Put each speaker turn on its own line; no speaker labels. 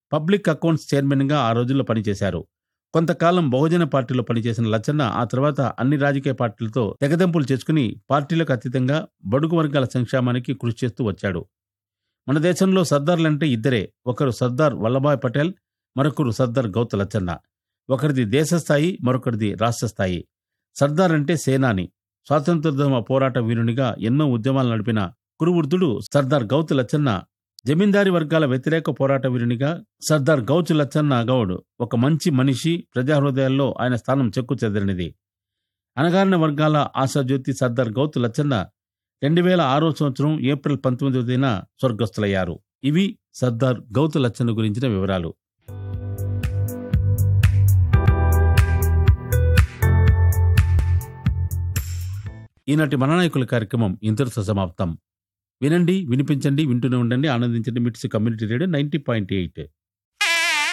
public accounts చైర్మన్గా ఆ రోజుల్లో పనిచేశారు కొంతకాలం బహుజన పార్టీలో పనిచేసిన లచ్చన్న ఆ తర్వాత అన్ని రాజకీయ పార్టీలతో తెగదెంపులు చేసుకుని పార్టీలకు అతీతంగా బడుగు వర్గాల సంక్షేమానికి కృషి చేస్తూ వచ్చాడు మన దేశంలో సర్దార్లంటే ఇద్దరే ఒకరు సర్దార్ వల్లభాయ్ పటేల్ మరొకరు సర్దార్ గౌత లచ్చన్న ఒకరిది దేశ స్థాయి మరొకరిది రాష్ట్ర స్థాయి సర్దార్ అంటే సేనాని స్వాతంత్రోద్యమ పోరాట వీరునిగా ఎన్నో ఉద్యమాలు నడిపిన కురువృద్ధుడు సర్దార్ గౌతు లచ్చన్న జమీందారీ వర్గాల వ్యతిరేక పోరాట వీరునిగా సర్దార్ గౌచు లచ్చన్న గౌడ్ ఒక మంచి మనిషి ప్రజా హృదయాల్లో ఆయన స్థానం చెక్కు చెదరినది అనగారిన వర్గాల ఆశాజ్యోతి సర్దార్ గౌతు లచ్చన్న రెండు వేల ఆరో సంవత్సరం ఏప్రిల్ పంతొమ్మిదవ తేదీన స్వర్గస్థులయ్యారు ఇవి సర్దార్ గౌతు లచ్చన్న గురించిన వివరాలు ఈనాటి మననాయకుల కార్యక్రమం ఇంతటితో సమాప్తం వినండి వినిపించండి వింటూనే ఉండండి ఆనందించండి MITS community radio ninety point eight